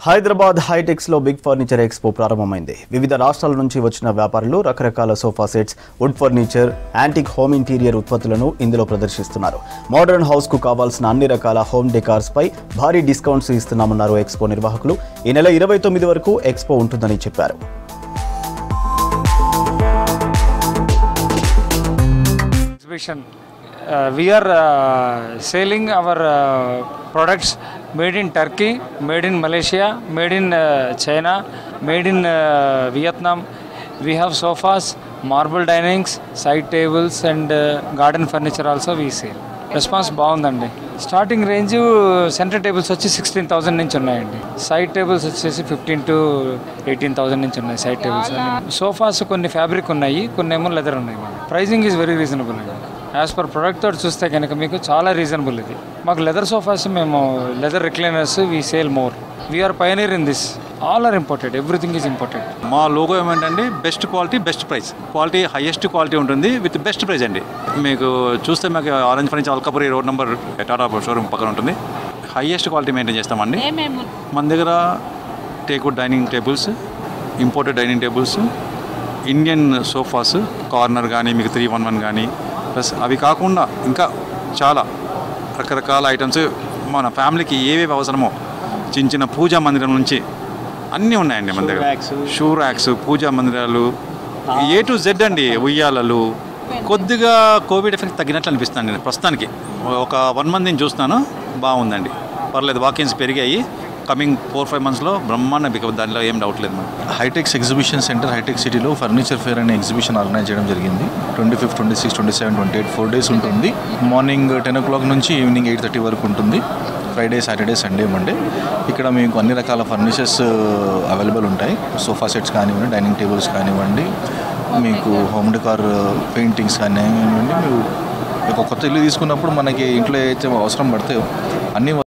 హైదరాబాద్ హైటెక్స్ లో big furniture expo ప్రారంభమైంది వివిధ రాష్ట్రాల నుంచి వచ్చిన వ్యాపారులు రకరకాల sofa sets wood furniture antique home interior ఉత్పత్తులను ఇందులో ప్రదర్శిస్తున్నారు మోడర్న్ హౌస్ కు కావాల్సిన అన్ని రకాల హోమ్ డెకార్స్ పై భారీ డిస్కౌంట్స్ ఇస్తున్నామన్నారు ఎక్స్పో నిర్వాహకులు ఈ నెల ఇరవై తొమ్మిది వరకు ఎక్స్పో ఉంటుందని చెప్పారు exhibition. Uh, we are uh, selling our uh, products made in Turkey, made in Malaysia, made in uh, China, made in uh, Vietnam. We have sofas, marble dinings, side tables, and uh, garden furniture also we sell. Response బాగుందండి starting range centre tables వచ్చి sixteen thousand నుంచి ఉన్నాయండి side tables వచ్చేసి fifteen to eighteen thousand నుంచి ఉన్నాయి side tables sofas కొన్ని fabric ఉన్నాయి కొన్ని ఏమో లెదర్ ఉన్నాయి ప్రైజింగ్ ఈజ్ వెరీ రీజనబుల్ అండి యాజ్ పర్ ప్రొడక్ట్ తోటి చూస్తే కనుక మీకు చాలా రీజనబుల్ ఇది మాకు లెదర్ సోఫాస్ మేము leather recliners we sell more we are pioneer in this all are important everything is important మా లోగో ఏమంటే best quality best price quality highest quality ఉంటుంది విత్ బెస్ట్ ప్రైస్ అండి మీకు చూస్తే మాకు Orange furniture Alkapuri road number Tata showroom పక్కన ఉంటుంది highest quality maintain చేస్తామండి మన దగ్గర teakwood dining tables imported dining tables Indian sofas corner కానీ మీకు త్రీ వన్ వన్ కానీ ప్లస్ అవి కాకుండా ఇంకా చాలా రకరకాల ఐటమ్స్ మన ఫ్యామిలీకి ఏవేవి అవసరమో చిన్న చిన్న పూజా మందిరం నుంచి అన్నీ ఉన్నాయండి మన దగ్గర షూ ర్యాక్స్ పూజా మందిరాలు ఏ టు జెడ్ అండి ఉయ్యాలలు కొద్దిగా కోవిడ్ ఎఫెక్ట్ తగ్గినట్లు అనిపిస్తుంది ప్రస్తుతానికి ఒక వన్ మంత్ నేను చూస్తున్నాను బాగుందండి పర్లేదు వాకిన్స్ పెరిగాయి కమింగ్ ఫోర్ ఫైవ్ మంత్స్లో బ్రహ్మాండ బిక దానిలో ఏం డౌట్ లేదు మనకి హైటెక్స్ ఎగ్జిబిషన్ సెంటర్ హైటెక్ సిటీలో ఫర్నిచర్ ఫేర్ అనే ఎగ్జిబిషన్ ఆర్గనైజ్ చేయడం జరిగింది twenty fifth twenty six twenty seven twenty eight four days ఉంటుంది మార్నింగ్ టెన్ ఓ క్లాక్ నుంచి ఈవినింగ్ ఎయిట్ థర్టీ వరకు ఉంటుంది ఫ్రైడే సాటర్డే సండే మండే ఇక్కడ మీకు అన్ని రకాల ఫర్నిచర్స్ అవైలబుల్ ఉంటాయి సోఫా సెట్స్ కానివ్వండి డైనింగ్ టేబుల్స్ కానివ్వండి మీకు హోమ్ డెకార్ పెయింటింగ్స్ కానివ్వండి మీరు ఒక కొత్త ఇల్లు తీసుకున్నప్పుడు మనకి ఇంట్లో ఏదైతే అవసరం పడతాయో అన్ని